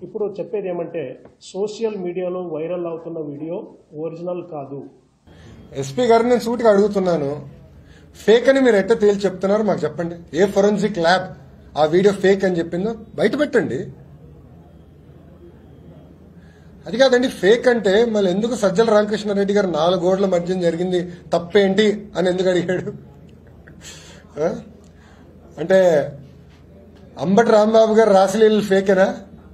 ఇప్పుడు చెప్పేది ఏమంటే సోషల్ మీడియాలో వైరల్ అవుతున్న వీడియో ఒరిజినల్ కాదు ఎస్పీ గారిని నేను సూటిగా అడుగుతున్నాను ఫేక్ అని మీరు ఎట్ట తేల్చి చెప్తున్నారు మాకు చెప్పండి ఏ ఫొరెన్సిక్ ల్యాబ్ ఆ వీడియో ఫేక్ అని చెప్పిందో బయట పెట్టండి అది కాదండి ఫేక్ అంటే మళ్ళీ ఎందుకు సజ్జల రామకృష్ణారెడ్డి గారు నాలుగు గోడల మధ్య జరిగింది తప్పేంటి అని ఎందుకు అడిగాడు ఆ? అంటే అంబటి రాంబాబు గారు రాసలీలు ఫేకేనా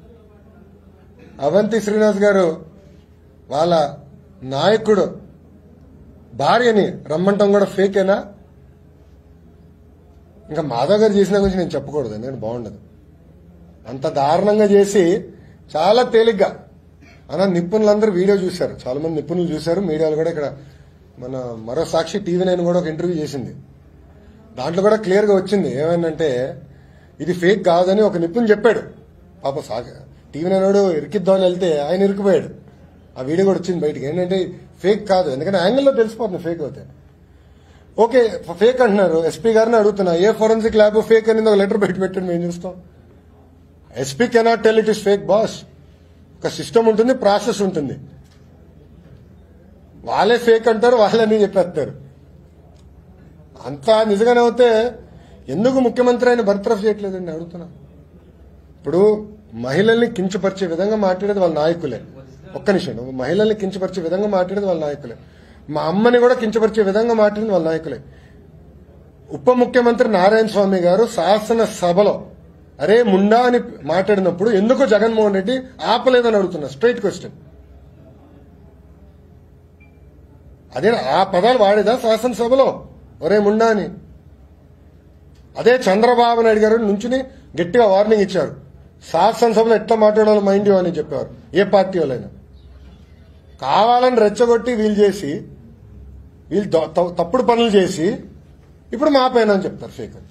అవంతి శ్రీనివాస్ గారు వాళ్ళ నాయకుడు భార్యని రమ్మంటం కూడా ఫేకేనా ఇంకా మాధవ్ గారు చేసిన గురించి నేను చెప్పకూడదు నేను బాగుండదు అంత దారుణంగా చేసి చాలా తేలిగ్గా అలా నిపుణులందరూ వీడియో చూశారు చాలా మంది నిపుణులు చూశారు మీడియాలో కూడా ఇక్కడ మన మరో సాక్షి టీవీ నైన్ కూడా ఒక ఇంటర్వ్యూ చేసింది దాంట్లో కూడా క్లియర్ గా వచ్చింది ఏమైందంటే ఇది ఫేక్ కాదని ఒక నిపుణులు చెప్పాడు పాప సాగ టీవీ నైన్ వాడు ఇరికిద్దామని వెళ్తే ఆయన ఇరికిపోయాడు ఆ వీడియో కూడా వచ్చింది బయటికి ఏంటంటే ఫేక్ కాదు ఎందుకంటే యాంగిల్లో తెలిసిపోతుంది ఫేక్ అవుతే ఓకే ఫేక్ అంటున్నారు ఎస్పీ గారిని అడుగుతున్నా ఏ ఫోరెన్సిక్ ల్యాబ్ ఫేక్ అనేది ఒక లెటర్ బయట పెట్టండి మేము చూస్తాం SP cannot tell it is fake boss ఒక సిస్టమ్ ఉంటుంది ప్రాసెస్ ఉంటుంది వాళ్ళే ఫేక్ అంటారు వాళ్ళని చెప్పేస్తారు అంతా నిజంగానే అవుతే ఎందుకు ముఖ్యమంత్రి ఆయన బర్తరఫ్ చేయట్లేదండి అడుగుతున్నా ఇప్పుడు మహిళల్ని కించపరిచే విధంగా మాట్లాడేది వాళ్ళ నాయకులే ఒక్క నిమిషం మహిళల్ని కించపరిచే విధంగా మాట్లాడేది వాళ్ళ నాయకులే మా అమ్మని కూడా కించపరిచే విధంగా మాట్లాడింది వాళ్ళ నాయకులే ఉప ముఖ్యమంత్రి నారాయణ స్వామి గారు శాసన సభలో అరే ముండా అని మాట్లాడినప్పుడు ఎందుకు జగన్మోహన్ రెడ్డి ఆపలేదని అడుగుతున్నా స్ట్రైట్ క్వశ్చన్ అదే ఆ పదాలు వాడేదా శాసనసభలో ఒరే ముండా అని అదే చంద్రబాబు నాయుడు గారు నుంచుని గట్టిగా వార్నింగ్ ఇచ్చారు శాసనసభలో ఎట్లా మాట్లాడాలో మైండ్ యూ అని చెప్పేవారు ఏ పార్టీ వాళ్ళైనా కావాలని రెచ్చగొట్టి వీళ్ళు చేసి వీళ్ళు ద- త- తప్పుడు పనులు చేసి ఇప్పుడు మా పైన అని చెప్తారు ఫేక్ అని